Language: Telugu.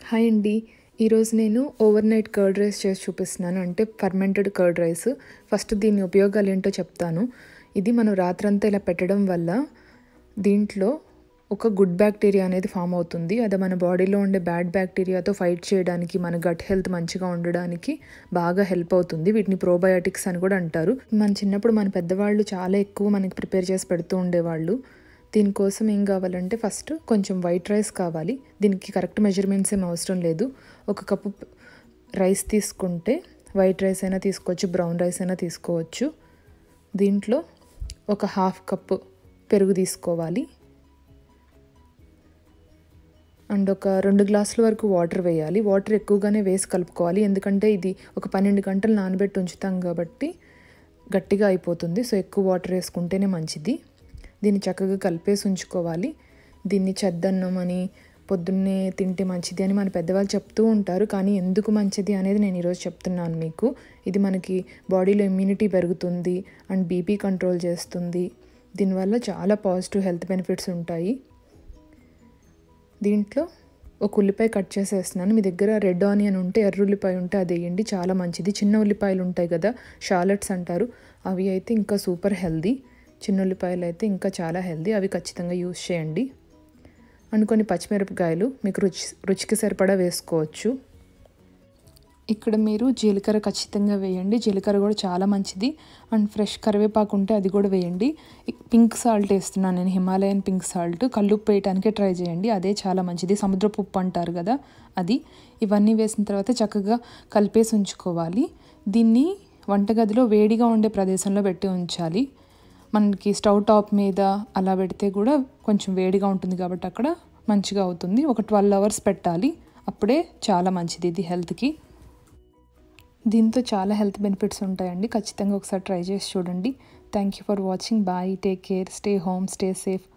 హాయ్ అండి ఈరోజు నేను ఓవర్ నైట్ కర్డ్ రైస్ చేసి చూపిస్తున్నాను అంటే ఫర్మెంటెడ్ కర్డ్ రైస్ ఫస్ట్ దీని ఉపయోగాలు ఏంటో చెప్తాను ఇది మనం రాత్రంతా ఇలా పెట్టడం వల్ల దీంట్లో ఒక గుడ్ బ్యాక్టీరియా అనేది ఫామ్ అవుతుంది అది మన బాడీలో ఉండే బ్యాడ్ బ్యాక్టీరియాతో ఫైట్ చేయడానికి మన గట్ హెల్త్ మంచిగా ఉండడానికి బాగా హెల్ప్ అవుతుంది వీటిని ప్రోబయోటిక్స్ అని కూడా అంటారు మన చిన్నప్పుడు మన పెద్దవాళ్ళు చాలా ఎక్కువ మనకి ప్రిపేర్ చేసి పెడుతూ ఉండేవాళ్ళు దీనికోసం ఏం కావాలంటే ఫస్ట్ కొంచెం వైట్ రైస్ కావాలి దీనికి కరెక్ట్ మెజర్మెంట్స్ ఏం అవసరం లేదు ఒక కప్పు రైస్ తీసుకుంటే వైట్ రైస్ అయినా తీసుకోవచ్చు బ్రౌన్ రైస్ అయినా తీసుకోవచ్చు దీంట్లో ఒక హాఫ్ కప్పు పెరుగు తీసుకోవాలి అండ్ ఒక రెండు గ్లాసుల వరకు వాటర్ వేయాలి వాటర్ ఎక్కువగానే వేసి కలుపుకోవాలి ఎందుకంటే ఇది ఒక పన్నెండు గంటలు నానబెట్టి ఉంచుతాం కాబట్టి గట్టిగా అయిపోతుంది సో ఎక్కువ వాటర్ వేసుకుంటేనే మంచిది దీన్ని చక్కగా కలిపేసి ఉంచుకోవాలి దీన్ని చెద్దన్నం అని పొద్దున్నే తింటే మంచిది అని మన పెద్దవాళ్ళు చెప్తూ ఉంటారు కానీ ఎందుకు మంచిది అనేది నేను ఈరోజు చెప్తున్నాను మీకు ఇది మనకి బాడీలో ఇమ్యూనిటీ పెరుగుతుంది అండ్ బీపీ కంట్రోల్ చేస్తుంది దీనివల్ల చాలా పాజిటివ్ హెల్త్ బెనిఫిట్స్ ఉంటాయి దీంట్లో ఒక ఉల్లిపాయ కట్ చేసేస్తున్నాను మీ దగ్గర రెడ్ ఆనియన్ ఉంటే ఎర్ర ఉల్లిపాయ ఉంటే అది వేయండి చాలా మంచిది చిన్న ఉల్లిపాయలు ఉంటాయి కదా షాలెట్స్ అంటారు అవి అయితే ఇంకా సూపర్ హెల్దీ చిన్న ఉల్లిపాయలు అయితే ఇంకా చాలా హెల్దీ అవి ఖచ్చితంగా యూస్ చేయండి అండ్ కొన్ని పచ్చిమిరపకాయలు మీకు రుచి రుచికి సరిపడా వేసుకోవచ్చు ఇక్కడ మీరు జీలకర్ర ఖచ్చితంగా వేయండి జీలకర్ర కూడా చాలా మంచిది అండ్ ఫ్రెష్ కరివేపాకు ఉంటే అది కూడా వేయండి పింక్ సాల్ట్ వేస్తున్నాను నేను హిమాలయన్ పింక్ సాల్ట్ కల్లుప్పు వేయడానికే ట్రై చేయండి అదే చాలా మంచిది సముద్రపు ఉప్పు అంటారు కదా అది ఇవన్నీ వేసిన తర్వాత చక్కగా కలిపేసి ఉంచుకోవాలి దీన్ని వంటగదిలో వేడిగా ఉండే ప్రదేశంలో పెట్టి ఉంచాలి మనకి స్టవ్ టాప్ మీద అలా పెడితే కూడా కొంచెం వేడిగా ఉంటుంది కాబట్టి అక్కడ మంచిగా అవుతుంది ఒక ట్వెల్వ్ అవర్స్ పెట్టాలి అప్పుడే చాలా మంచిది ఇది హెల్త్కి దీంతో చాలా హెల్త్ బెనిఫిట్స్ ఉంటాయండి ఖచ్చితంగా ఒకసారి ట్రై చేసి చూడండి thank you for watching bye take care stay home stay safe